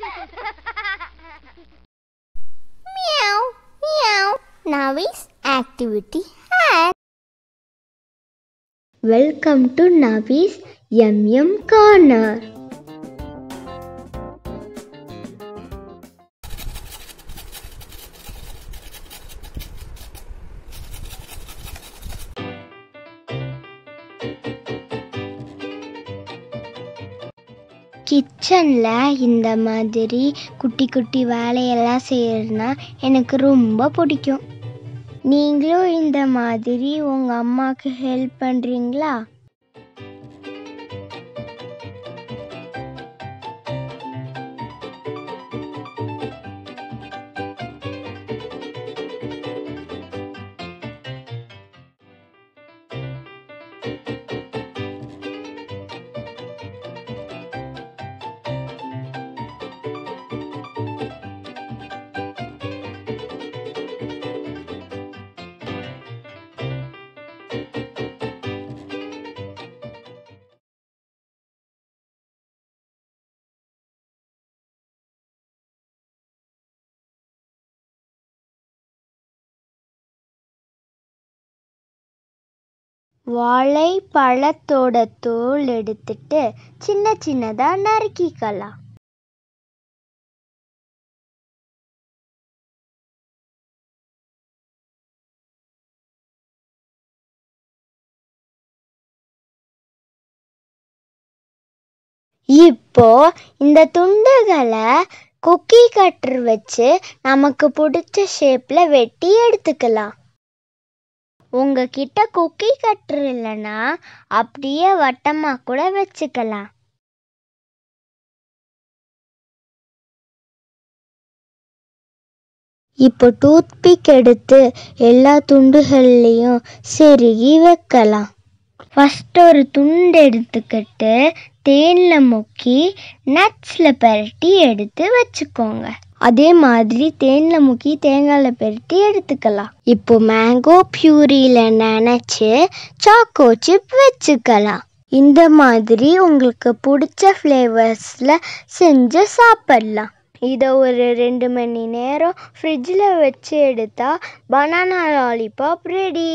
Meow, meow. Now is activity hat. Welcome to Navi's Yum Yum Corner. கிச்சனில் இந்த மாதிரி குட்டி குட்டி வேலையெல்லாம் செய்யறதுனா எனக்கு ரொம்ப பிடிக்கும் நீங்களும் இந்த மாதிரி உங்கள் அம்மாவுக்கு ஹெல்ப் பண்ணுறீங்களா வாழைப்பழத்தோட தோல் எடுத்துட்டு சின்ன சின்னதாக நறுக்கிக்கலாம் இப்போ இந்த துண்டுகளை குக்கி கட்டர் வச்சு நமக்கு பிடிச்ச ஷேப்ல வெட்டி எடுத்துக்கலாம் உங்ககிட்ட குக்கி கட்டர் இல்லைன்னா அப்படியே வட்டமா கூட வச்சுக்கலாம் இப்போ டூத் பிக் எடுத்து எல்லா துண்டுகள்லையும் செருகி வைக்கலாம் ஃபஸ்ட் ஒரு துண்டு எடுத்துக்கிட்டு தேனில் முக்கி நட்ஸில் பரட்டி எடுத்து வச்சுக்கோங்க அதே மாதிரி தேனில் முக்கி தேங்காயில் பரட்டி எடுத்துக்கலாம் இப்போ மேங்கோ பியூரியில் நினச்சி சாக்கோ சிப் வச்சுக்கலாம் இந்த மாதிரி உங்களுக்கு பிடிச்ச ஃப்ளேவர்ஸில் செஞ்சு சாப்பிடலாம் இதை ஒரு ரெண்டு மணி நேரம் ஃப்ரிட்ஜில் வச்சு எடுத்தா பனானா லாலிபாப் ரெடி